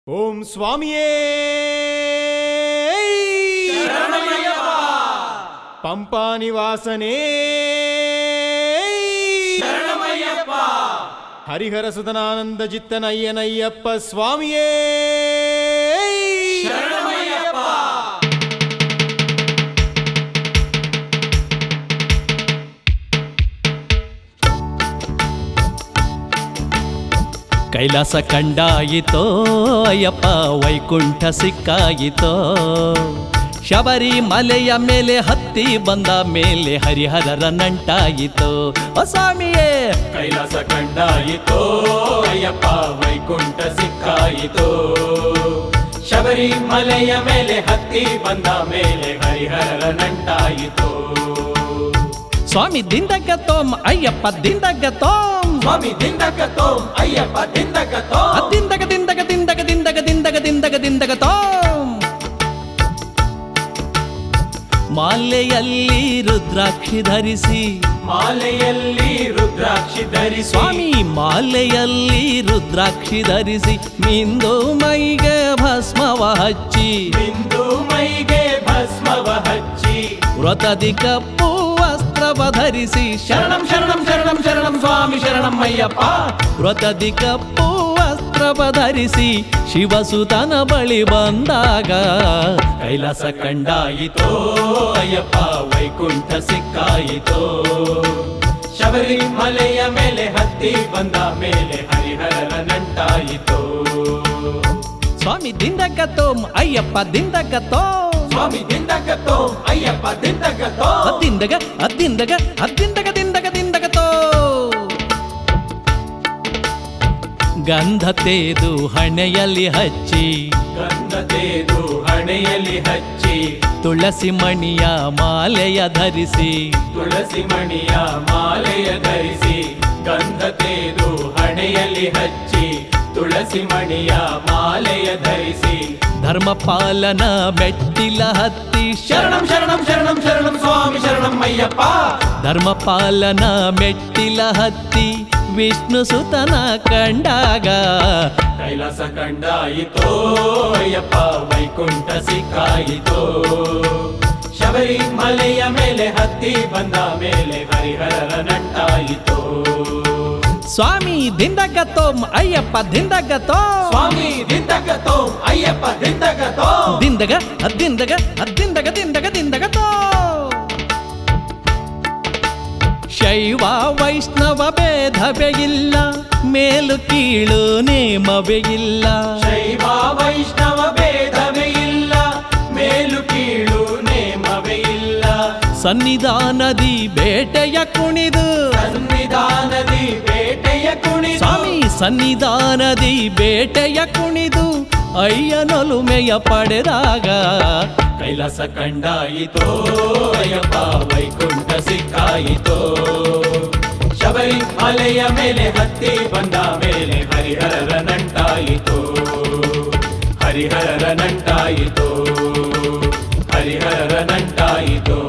ಓಂ ಸ್ವಾಮಿಯೇ ಪಂಪಾ ನಿವಾಸನೇ ಹರಿಹರ ಸುತನಾನಂದ ಚಿತ್ತನಯ್ಯನಯ್ಯಪ್ಪ ಸ್ವಾಮಿಯೇ ಕೈಲಾಸ ಕಂಡಾಯಿತೋ ಅಯ್ಯಪ್ಪ ವೈಕುಂಠ ಸಿಕ್ಕಾಯಿತೋ ಶಬರಿ ಮಲೆಯ ಮೇಲೆ ಹತ್ತಿ ಬಂದ ಮೇಲೆ ಹರಿಹರರ ನಂಟಾಯಿತೋ ಓ ಸ್ವಾಮಿಯೇ ಕೈಲಾಸ ಕಂಡಾಯಿತೋ ಅಯ್ಯಪ್ಪ ವೈಕುಂಠ ಸಿಕ್ಕಾಯಿತೋ ಶಬರಿ ಮಲೆಯ ಮೇಲೆ ಹತ್ತಿ ಬಂದ ಮೇಲೆ ಹರಿಹರರ ನಂಟಾಯಿತೋ ಸ್ವಾಮಿ ದಿಂದಗ ತೋಮ್ ಅಯ್ಯಪ್ಪ ದಿಂದಗ ತೋಮ್ ಸ್ವಾಮಿ ದಿಂದಕತೋ ಅಯ್ಯಪ್ಪ ದಿಂದಕತೋ ದಿಂದಗ ದಿಂದಗ ದಿಂದಗ ದಿಂದಗ ದಿಂದಗ ದಿಂದಗ ದಿಂದಗ ತೋಮ್ ಮಾಲೆಯಲ್ಲಿ ರುದ್ರಾಕ್ಷಿ ಧರಿಸಿ ಮಾಲೆಯಲ್ಲಿ ರುದ್ರಾಕ್ಷಿ ಧರಿಸಿ ಸ್ವಾಮಿ ಮಾಲೆಯಲ್ಲಿ ರುದ್ರಾಕ್ಷಿ ಧರಿಸಿ ಮಿಂದು ಮೈಗೆ ಭಸ್ಮವ ಹಚ್ಚಿ ಬಿಂದು ಮೈಗೆ ಭಸ್ಮವ ಹಚ್ಚಿ ವ್ರತದಿ ಕಪ್ಪು ವಸ್ತ್ರವ ಧರಿಸಿ ಶರಣಂ ಶರಣಂ ಶರಣಂ ಶರಣಂ ಸ್ವಾಮಿ ಶರಣಂ ಅಯ್ಯಪ್ಪ ವ್ರತದಿ ಕಪ್ಪು ವಸ್ತ್ರವ ಧರಿಸಿ ಶಿವಸುತನ ಬಳಿ ಬಂದಾಗ ಕೈಲಾಸ ಕಂಡಾಯಿತೋ ಅಯ್ಯಪ್ಪ ವೈಕುಂಠ ಸಿಕ್ಕಾಯಿತೋ ಶಬರಿ ಮಲೆಯ ಮೇಲೆ ಹತ್ತಿ ಬಂದ ಮೇಲೆ ಹರಿಹರರ ನಂಟಾಯಿತೋ ಸ್ವಾಮಿ ದಿಂದಕ ತೋಮ್ ಅಯ್ಯಪ್ಪ ದಿಂದಕ ತೋಮ್ ಸ್ವಾಮಿ ದಿಂದಕತೋ ಅಯ್ಯಪ್ಪ ದಿಂದಕತೋ ಅದ್ದಿಂದಗ ಅದ್ದಿಂದಗ ಅದ್ದಿಂದಗ ದಿಂದಗ ದಿಂದಗ ತೋ ಗಂಧ ತೇದು ಹಣೆಯಲ್ಲಿ ಹಚ್ಚಿ ಗಂಧದೇದು ಹಣೆಯಲ್ಲಿ ಹಚ್ಚಿ ತುಳಸಿ ಮಣಿಯ ಮಾಲೆಯ ಧರಿಸಿ ತುಳಸಿ ಮಣಿಯ ಮಾಲೆಯ ಧರಿಸಿ ಗಂಧದೇದು ಹಣೆಯಲ್ಲಿ ಹಚ್ಚಿ ತುಳಸಿ ಮಣಿಯ ಮಾಲೆಯ ಧರಿಸಿ ಧರ್ಮಪಾಲನ ಮೆಟ್ಟಿಲ ಹತ್ತಿ ಶರಣಂ ಶರಣಂ ಶರಣಂ ಶರಣಂ ಸ್ವಾಮಿ ಶರಣಂ ಅಯ್ಯಪ್ಪ ಧರ್ಮಪಾಲನ ಮೆಟ್ಟಿಲ ಹತ್ತಿ ವಿಷ್ಣು ಸುತನ ಕಂಡಾಗ ಕೈಲಾಸ ಕಂಡಾಯಿತೋ ಅಯ್ಯಪ್ಪ ವೈಕುಂಠ ಸಿಕ್ಕಾಯಿತೋ ಶಬರಿ ಮಲೆಯ ಮೇಲೆ ಹತ್ತಿ ಬಂದ ಮೇಲೆ ಹರಿಹರರ ನಂಟಾಯಿತೋ ಸ್ವಾಮಿ ದಿಂದಗ ತೋಮ್ ಅಯ್ಯಪ್ಪ ದಿಂದಗ ತೋ ಸ್ವಾಮಿ ದಿಂದಗತೋ ಅಯ್ಯಪ್ಪ ದಿಂದಗತೋ ದಿಂದಗ ಅದ್ದಿಂದಗ ಅದ್ದಿಂದಗ ದಿಂದಗ ದಿಂದಗ ತೋ ಶೈವ ವೈಷ್ಣವ ಭೇದವೇ ಇಲ್ಲ ಮೇಲು ಕೀಳು ನೇಮವೇ ಇಲ್ಲ ಶೈವ ವೈಷ್ಣವ ಭೇದವೇ ಇಲ್ಲ ಮೇಲು ಕೀಳು ನೇಮವೇ ಇಲ್ಲ ಸನ್ನಿಧಾನದಿ ಬೇಟೆಯ ಕುಣಿದು ಸನ್ನಿಧಾನದಿ ಬೇಟೆಯ ಕುಣಿದು ಸ್ವಾಮಿ ಸನ್ನಿಧಾನದಿ ಬೇಟೆಯ ಕುಣಿದು ಅಯ್ಯನೊಲುಮೆಯ ಪಡೆದಾಗ ಕೈಲಾಸ ಕಂಡಾಯಿತೋ ಅಯ್ಯಪ್ಪ ವೈಕುಂಠ ಸಿಕ್ಕಾಯಿತೋ ಶಬರಿ ಮಲೆಯ ಮೇಲೆ ಹತ್ತಿ ಬಂದ ಮೇಲೆ ಹರಿಹರರ ನಂಟಾಯಿತೋ ಹರಿಹರರ ನಂಟಾಯಿತೋ ಹರಿಹರರ ನಂಟಾಯಿತೋ